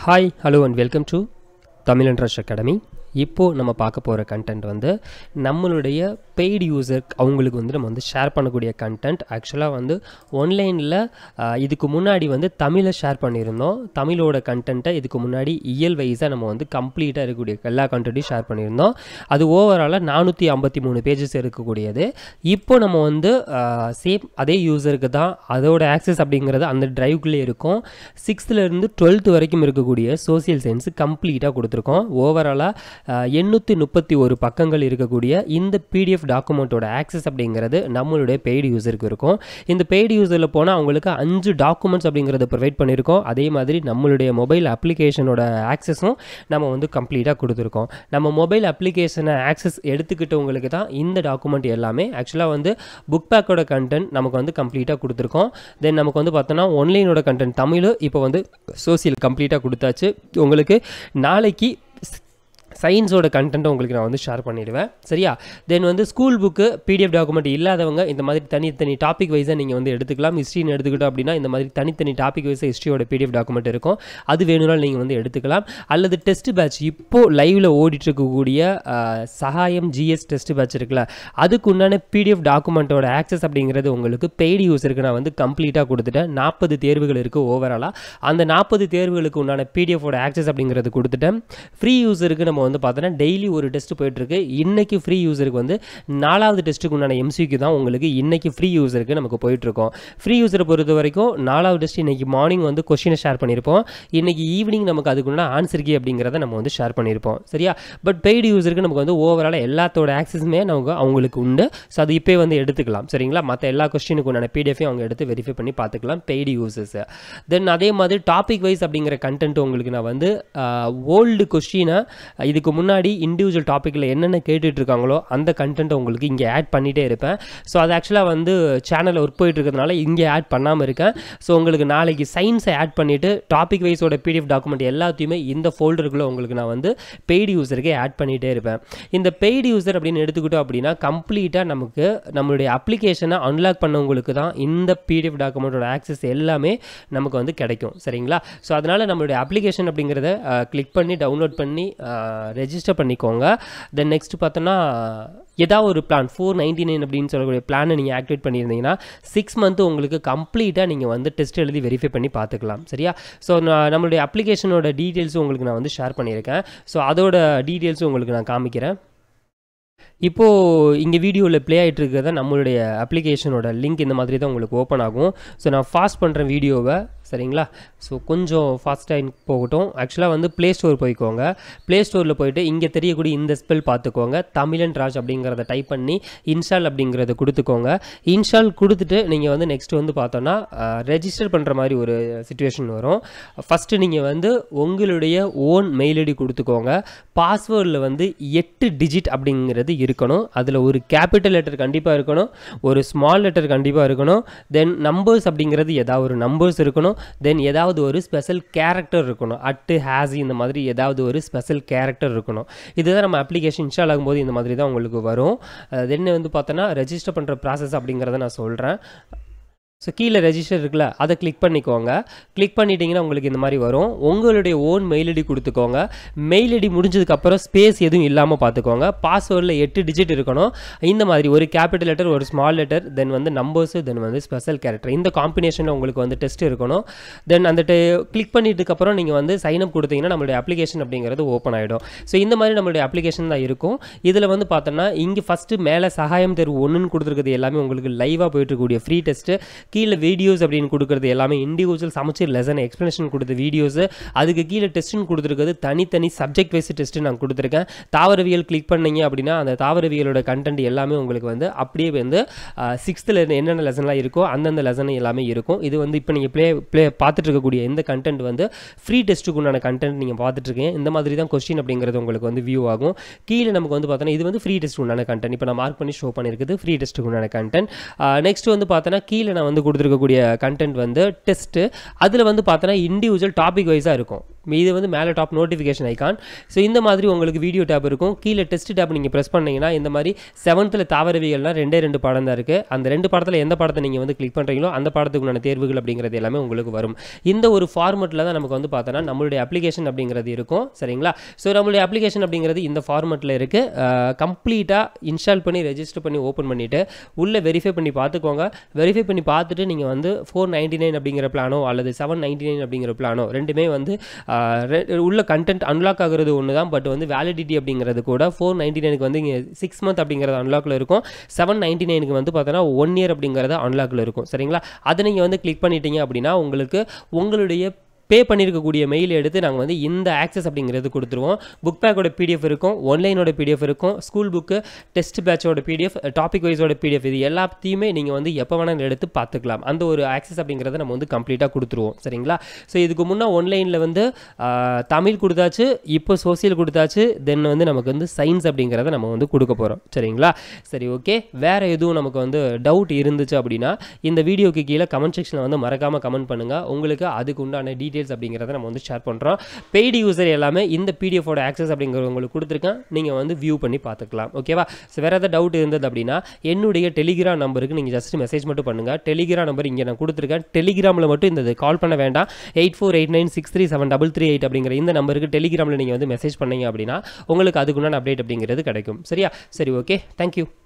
hi hello and welcome to Tamil interest academy இப்போது நம்ம பார்க்க போகிற கண்டென்ட் வந்து நம்மளுடைய பெய்டு யூசர் அவங்களுக்கு வந்து நம்ம வந்து ஷேர் பண்ணக்கூடிய கண்டென்ட் ஆக்சுவலாக வந்து ஒன்லைனில் இதுக்கு முன்னாடி வந்து தமிழை ஷேர் பண்ணியிருந்தோம் தமிழோட கண்டென்ட்டை இதுக்கு முன்னாடி இயல் வைஸாக நம்ம வந்து கம்ப்ளீட்டாக இருக்கக்கூடிய எல்லா கண்டென்ட்டையும் ஷேர் பண்ணியிருந்தோம் அது ஓவராலாக நானூற்றி ஐம்பத்தி மூணு பேஜஸ் இருக்கக்கூடியது இப்போ நம்ம வந்து சேம் அதே யூசருக்கு தான் அதோட ஆக்சஸ் அப்படிங்கிறது அந்த டிரைவ்குள்ளே இருக்கும் சிக்ஸ்த்துலேருந்து டுவெல்த்து வரைக்கும் இருக்கக்கூடிய சோசியல் சயின்ஸ் கம்ப்ளீட்டாக கொடுத்துருக்கோம் ஓவராலாக எண்ணூற்றி முப்பத்தி ஒரு பக்கங்கள் இருக்கக்கூடிய இந்த பிடிஎஃப் டாக்குமெண்ட்டோட ஆக்சஸ் அப்படிங்கிறது நம்மளுடைய பெய்டு யூசருக்கு இருக்கும் இந்த பெய்டு யூசரில் போனால் அவங்களுக்கு அஞ்சு டாக்குமெண்ட்ஸ் அப்படிங்கிறத ப்ரொவைட் பண்ணியிருக்கோம் அதே மாதிரி நம்மளுடைய மொபைல் அப்ளிகேஷனோட ஆக்சஸும் நம்ம வந்து கம்ப்ளீட்டாக கொடுத்துருக்கோம் நம்ம மொபைல் அப்ளிகேஷனை ஆக்சஸ் எடுத்துக்கிட்டவங்களுக்கு தான் இந்த டாக்குமெண்ட் எல்லாமே ஆக்சுவலாக வந்து புக் பேக்கோட கண்டென்ட் நமக்கு வந்து கம்ப்ளீட்டாக கொடுத்துருக்கோம் தென் நமக்கு வந்து பார்த்தோன்னா ஒன்லைனோட கண்டென்ட் தமிழ் இப்போ வந்து சோசியல் கம்ப்ளீட்டாக கொடுத்தாச்சு உங்களுக்கு நாளைக்கு சயின்ஸோட கண்டென்ட்டை உங்களுக்கு நான் வந்து ஷேர் பண்ணிடுவேன் சரியா தென் வந்து ஸ்கூல் புக்கு பிடிஎஃப் டாக்குமெண்ட் இல்லாதவங்க இந்த மாதிரி தனித்தனி டாபிக் வைஸாக நீங்கள் வந்து எடுத்துக்கலாம் ஹிஸ்ட்ரின்னு எடுத்துக்கிட்டோம் அப்படின்னா இந்த மாதிரி தனித்தனி டாபிக் வைஸாக ஹிஸ்ட்ரியோட பிடிஎஃப் டாக்குமெண்ட் இருக்கும் அது வேணும்னாலும் நீங்கள் வந்து எடுத்துக்கலாம் அல்லது டெஸ்ட் பேட்ச் இப்போது லைவில் ஓடிட்டு இருக்கக்கூடிய சகாயம் ஜிஎஸ் டெஸ்ட் பேட்ச் இருக்குல்ல அதுக்கு உண்டான பிடிஎஃப் டாக்குமெண்ட்டோட ஆக்சஸ் அப்படிங்கிறது உங்களுக்கு பெய்டு யூஸருக்கு நான் வந்து கம்ப்ளீட்டாக கொடுத்துட்டேன் நாற்பது தேர்வுகள் இருக்குது ஓவராலாக அந்த நாற்பது தேர்வுகளுக்கு உண்டான பிடிஎஃபோட ஆக்சஸ் அப்படிங்கிறது கொடுத்துட்டேன் ஃப்ரீ யூஸருக்கு நம்ம வந்து பார்த்தோன்னா டெய்லி ஒரு டெஸ்ட் போயிட்டுருக்கு இன்றைக்கி ஃப்ரீ யூஸருக்கு வந்து நாலாவது டெஸ்ட்டுக்கு உண்டான எம்சிக்கு தான் உங்களுக்கு இன்றைக்கி ஃப்ரீ யூஸருக்கு நமக்கு போயிட்டுருக்கோம் ஃப்ரீ யூஸரை பொறுத்த வரைக்கும் நாலாவது டெஸ்ட் இன்றைக்கி மார்னிங் வந்து கொஷினை ஷேர் பண்ணியிருப்போம் இன்றைக்கி ஈவினிங் நமக்கு அதுக்குண்டான ஆன்சர் கீ அப்படிங்கிறத நம்ம வந்து ஷேர் பண்ணியிருப்போம் சரியா பட் பெய்டு யூஸருக்கு நமக்கு வந்து ஓவராலாக எல்லாத்தோட ஆக்சஸுமே நமக்கு அவங்களுக்கு உண்டு ஸோ அது இப்போ வந்து எடுத்துக்கலாம் சரிங்களா மற்ற எல்லா கொஸ்டினுக்கு உண்டான பிடிஎஃபையும் அவங்க எடுத்து வெரிஃபை பண்ணி பார்த்துக்கலாம் பெய்டு யூசர்ஸ் தென் அதே மாதிரி டாபிக் வைஸ் அப்படிங்கிற கண்டென்ட் உங்களுக்கு நான் வந்து ஓல்டு கொஸ்டினை இதுக்கு முன்னாடி இண்டிவிஜுவல் டாப்பிக்கில் என்னென்ன கேட்டுட்டு இருக்காங்களோ அந்த கண்டென்ட்டை உங்களுக்கு இங்கே ஆட் பண்ணிகிட்டே இருப்பேன் ஸோ அது ஆக்சுவலாக வந்து சேனலில் ஒர்க் போயிட்டு இருக்கிறதுனால இங்கே ஆட் பண்ணாமல் இருக்கேன் ஸோ உங்களுக்கு நாளைக்கு சயின்ஸை ஆட் பண்ணிவிட்டு டாபிக் வைஸோட பிடிஎஃப் டாக்குமெண்ட் எல்லாத்தையுமே இந்த ஃபோல்டருக்குள்ளே உங்களுக்கு நான் வந்து பெய்டு யூஸருக்கே ஆட் பண்ணிகிட்டே இருப்பேன் இந்த பெய்டு யூஸர் அப்படின்னு எடுத்துக்கிட்டோம் அப்படின்னா கம்ப்ளீட்டாக நமக்கு நம்மளுடைய அப்ளிகேஷனை அன்லாக் பண்ணவங்களுக்கு தான் இந்த பிடிஎஃப் டாக்குமெண்ட்டோட ஆக்சஸ் எல்லாமே நமக்கு வந்து கிடைக்கும் சரிங்களா ஸோ அதனால் நம்மளுடைய அப்ளிகேஷன் அப்படிங்கிறத கிளிக் பண்ணி டவுன்லோட் பண்ணி ரெஜிஸ்டர் பண்ணிக்கோங்க தென் நெக்ஸ்ட் பார்த்தோன்னா ஏதாவது ஒரு பிளான் ஃபோர் நைன்டி நைன் அப்படின்னு சொல்லக்கூடிய பிளானை நீங்கள் ஆக்டிவேட் பண்ணியிருந்தீங்கன்னா சிக்ஸ் மந்த்து உங்களுக்கு கம்ப்ளீட்டாக நீங்கள் வந்து டெஸ்ட் எழுதி வெரிஃபை பண்ணி பார்த்துக்கலாம் சரியா ஸோ நான் நம்மளுடைய அப்ளிகேஷனோட டீட்டெயில்ஸும் உங்களுக்கு நான் வந்து ஷேர் பண்ணியிருக்கேன் ஸோ அதோட டீட்டெயில்ஸும் உங்களுக்கு நான் காமிக்கிறேன் இப்போது இங்கே வீடியோவில் ப்ளே ஆகிட்டு இருக்கிறத நம்மளுடைய அப்ளிகேஷனோட லிங்க் இந்த மாதிரி தான் உங்களுக்கு ஓப்பன் ஆகும் ஸோ நான் ஃபாஸ்ட் பண்ணுறேன் வீடியோவை சரிங்களா ஸோ கொஞ்சம் ஃபாஸ்ட்டாக போகட்டும் ஆக்சுவலாக வந்து ப்ளே ஸ்டோர் போய்க்கோங்க ப்ளே ஸ்டோரில் போயிட்டு இங்கே தெரியக்கூடிய இந்த ஸ்பெல் பார்த்துக்கோங்க தமிழன் ராஜ் அப்படிங்கிறத டைப் பண்ணி இன்ஸ்டால் அப்படிங்கிறத கொடுத்துக்கோங்க இன்ஸ்டால் கொடுத்துட்டு நீங்கள் வந்து நெக்ஸ்ட் வந்து பார்த்தோன்னா ரெஜிஸ்டர் பண்ணுற மாதிரி ஒரு சுச்சுவேஷன் வரும் ஃபஸ்ட்டு நீங்கள் வந்து உங்களுடைய ஓன் மெயில் ஐடி கொடுத்துக்கோங்க பாஸ்வேர்டில் வந்து எட்டு டிஜிட் அப்படிங்கிறது இருக்கணும் அதில் ஒரு கேபிட்டல் லெட்டர் கண்டிப்பாக இருக்கணும் ஒரு ஸ்மால் லெட்டர் கண்டிப்பாக இருக்கணும் தென் நம்பர்ஸ் அப்படிங்கிறது ஏதாவது ஒரு நம்பர்ஸ் இருக்கணும் தென் ஏதாவது ஒரு ஸ்பெஷல் கேரக்டர் இருக்கணும் அட்டு ஹேஸி இந்த மாதிரி ஏதாவது ஒரு ஸ்பெஷல் கேரக்டர் இருக்கணும் இதுதான் நம்ம அப்ளிகேஷன் இன்ஸ்டால் ஆகும்போது இந்த மாதிரி தான் உங்களுக்கு வரும் தென் வந்து பார்த்தோன்னா ரெஜிஸ்டர் பண்ணுற ப்ராசஸ் அப்படிங்கிறத நான் சொல்கிறேன் ஸோ கீழே ரெஜிஸ்டர் இருக்குல்ல அதை கிளிக் பண்ணிக்கோங்க கிளிக் பண்ணிட்டீங்கன்னா உங்களுக்கு இந்த மாதிரி வரும் உங்களுடைய ஓன் மெயில் ஐடி கொடுத்துக்கோங்க மெயில் ஐடி முடிஞ்சதுக்கப்புறம் ஸ்பேஸ் எதுவும் இல்லாமல் பார்த்துக்கோங்க பாஸ்வேர்டில் எட்டு டிஜிட் இருக்கணும் இந்த மாதிரி ஒரு கேபிட்டல் லெட்டர் ஒரு ஸ்மால் லெட்டர் தென் வந்து நம்பர்ஸு தென் வந்து ஸ்பெஷல் கேரக்டர் இந்த காம்பினேஷனில் உங்களுக்கு வந்து டெஸ்ட் இருக்கணும் தென் அந்த கிளிக் பண்ணிட்டதுக்கப்புறம் நீங்கள் வந்து சைன் அப் கொடுத்தீங்கன்னா நம்மளுடைய அப்ளிகேஷன் அப்படிங்கிறது ஓப்பன் ஆகிடும் ஸோ இந்த மாதிரி நம்மளுடைய அப்ளிகேஷன் தான் இருக்கும் இதில் வந்து பார்த்தோன்னா இங்கே ஃபஸ்ட்டு மேலே சகாயம் தேர்வு ஒன்றுன்னு கொடுத்துருக்கிறது எல்லாமே உங்களுக்கு லைவாக போயிட்டு இருக்கக்கூடிய ஃப்ரீ டெஸ்ட்டு கீழே வீடியோஸ் அப்படின்னு கொடுக்குறது எல்லாமே இண்டிவிஜுவல் சமைச்சர் லெசன் எக்ஸ்ப்ளனேஷன் கொடுத்த வீடியோஸு அதுக்கு கீழே டெஸ்ட்டுன்னு கொடுத்துருக்கிறது தனித்தனி சப்ஜெக்ட் வைஸ் டெஸ்ட்டு நான் கொடுத்துருக்கேன் தாவரவியல் கிளிக் பண்ணீங்க அப்படின்னா அந்த தாவரவியலோட கண்டென்ட் எல்லாமே உங்களுக்கு வந்து அப்படியே வந்து சிக்ஸ்த்தில் என்னென்ன லெசன்லாம் இருக்கோ அந்தந்த லெசன் எல்லாமே இருக்கும் இது வந்து இப்போ நீங்கள் ப்ளே ப்ளே பார்த்துட்டு இருக்கக்கூடிய இந்த கண்டென்ட் வந்து ஃப்ரீ டெஸ்ட்டுக்கு உண்டான கண்டென்ட் நீங்கள் பார்த்துட்ருக்கீங்க இந்த மாதிரி தான் கொஸ்டின் அப்படிங்கிறது உங்களுக்கு வந்து வியூ ஆகும் கீழே நமக்கு வந்து பார்த்தோன்னா இது வந்து ஃப்ரீ டெஸ்ட் உண்டான கண்டென்ட் இப்போ நான் மார்க் பண்ணி ஷோ பண்ணியிருக்குது ஃப்ரீ டெஸ்ட்டுக்கு உண்டான கண்டென்ட் நெக்ஸ்ட் வந்து பார்த்தோன்னா கீழே நான் வந்து கொடுத்துருக்கக்கூடிய கண்டென்ட் வந்து டெஸ்ட்டு அதில் வந்து பார்த்தோன்னா இண்டிவிஜுவல் டாபிக் வைஸாக இருக்கும் இது வந்து மேலே டாப் நோட்டிஃபிகேஷன் ஐக்கான் ஸோ இந்த மாதிரி உங்களுக்கு வீடியோ டேப் இருக்கும் கீழே டெஸ்ட் டேப் நீங்கள் ப்ரெஸ் பண்ணீங்கன்னா இந்த மாதிரி செவன்த்தில் தாவரவியல்னா ரெண்டே ரெண்டு பாடம் தான் இருக்குது அந்த ரெண்டு பாடத்தில் எந்த பாடத்தை நீங்கள் வந்து கிளிக் பண்ணுறீங்களோ அந்த பாடத்துக்குண்டான தேர்வுகள் அப்படிங்கிறது எல்லாமே உங்களுக்கு வரும் இந்த ஒரு ஃபார்மெட்டில் தான் நமக்கு வந்து பார்த்தோன்னா நம்மளுடைய அப்ளிகேஷன் அப்படிங்கிறது இருக்கும் சரிங்களா ஸோ நம்மளுடைய அப்ளிகேஷன் அப்படிங்கிறது இந்த ஃபார்மெட்டில் இருக்குது கம்ப்ளீட்டாக இன்ஸ்டால் பண்ணி ரெஜிஸ்டர் பண்ணி ஓப்பன் பண்ணிவிட்டு உள்ளே வெரிஃபை பண்ணி பார்த்துக்கோங்க வெரிஃபை பண்ணி பார்த்துட்டு நீங்கள் வந்து ஃபோர் நைன்ட்டி நைன் அப்படிங்கிற பிளானோ அல்லது செவன் நைன்ட்டி நைன் அப்படிங்கிற பிளானோ ரெண்டுமே வந்து ஆஹ், ரெ- உள்ள கண்டென்ட் அன்லாக் ஆகுறது ஒன்று தான் பட் வந்து வேலிடிட்டி அப்படிங்கிறது கூட ஃபோர் நைன்ட்டி நைனுக்கு வந்து இங்கே சிக்ஸ் மந்த் அப்படிங்கிறது அன்லாக்கில் இருக்கும் செவன் நைன்ட்டி நைனுக்கு வந்து பார்த்தோன்னா ஒன் இயர் அப்படிங்கிறது அன்லாக்கில் இருக்கும் சரிங்களா அதை நீங்கள் வந்து கிளிக் பண்ணிட்டீங்க அப்படின்னா உங்களுக்கு உங்களுடைய பே பண்ணியிருக்கக்கூடிய மெயில் எடுத்து நாங்கள் வந்து இந்த ஆக்சஸ் அப்படிங்கிறது கொடுத்துருவோம் புக் பேக்கோட பிடிஎஃப் இருக்கும் ஒன்லைனோட பிடிஎஃப் இருக்கும் ஸ்கூல் புக்கு டெஸ்ட் பேட்சோட பிடிஎஃப் டாபிக் வைஸோட பிடிஎஃப் இது எல்லாத்தையுமே நீங்கள் வந்து எப்போ வேணாலும் எடுத்து பார்த்துக்கலாம் அந்த ஒரு ஆக்சஸ் அப்படிங்கிறத நம்ம வந்து கம்ப்ளீட்டாக கொடுத்துருவோம் சரிங்களா ஸோ இதுக்கு முன்னே ஒன்லைனில் வந்து ஆஹ், தமிழ் கொடுத்தாச்சு இப்போ சோசியல் கொடுத்தாச்சு தென் வந்து நமக்கு வந்து சயின்ஸ் அப்படிங்கிறத நம்ம வந்து கொடுக்க போகிறோம் சரிங்களா சரி ஓகே வேறு எதுவும் நமக்கு வந்து டவுட் இருந்துச்சு அப்படின்னா இந்த வீடியோக்கு கீழே கமெண்ட் செக்ஷனில் வந்து மறக்காமல் கமெண்ட் பண்ணுங்கள் உங்களுக்கு அதுக்கு உண்டான டீட்டெயில்ஸ் அப்படிங்கிறத நம்ம வந்து ஷேர் பண்ணுறோம் பெய்டு யூசர் எல்லாமே இந்த பிடிஎஃபோட ஆக்சஸ் அப்படிங்கிறது உங்களுக்கு கொடுத்துருக்கேன் நீங்கள் வந்து வியூ பண்ணி பார்த்துக்கலாம் ஓகேவா ஸோ வேறு ஏதாவது டவுட் இருந்தது அப்படின்னா என்னுடைய டெலிகிராம் நம்பருக்கு நீங்கள் ஜஸ்ட் மெசேஜ் மட்டும் பண்ணுங்கள் டெலிகிராம் நம்பர் இங்கே நான் கொடுத்துருக்கேன் டெலிகிராமில் மட்டும் இந்த கால் பண்ண வேண்டாம் eight four eight nine six three seven double three eight அப்படிங்கிற இந்த நம்பருக்கு டெலிகிராமில் நீங்கள் வந்து மெசேஜ் பண்ணீங்க அப்படின்னா உங்களுக்கு அதுக்குண்டான அப்டேட் அப்படிங்கிறது கிடைக்கும் சரியா சரி ஓகே தேங்க்யூ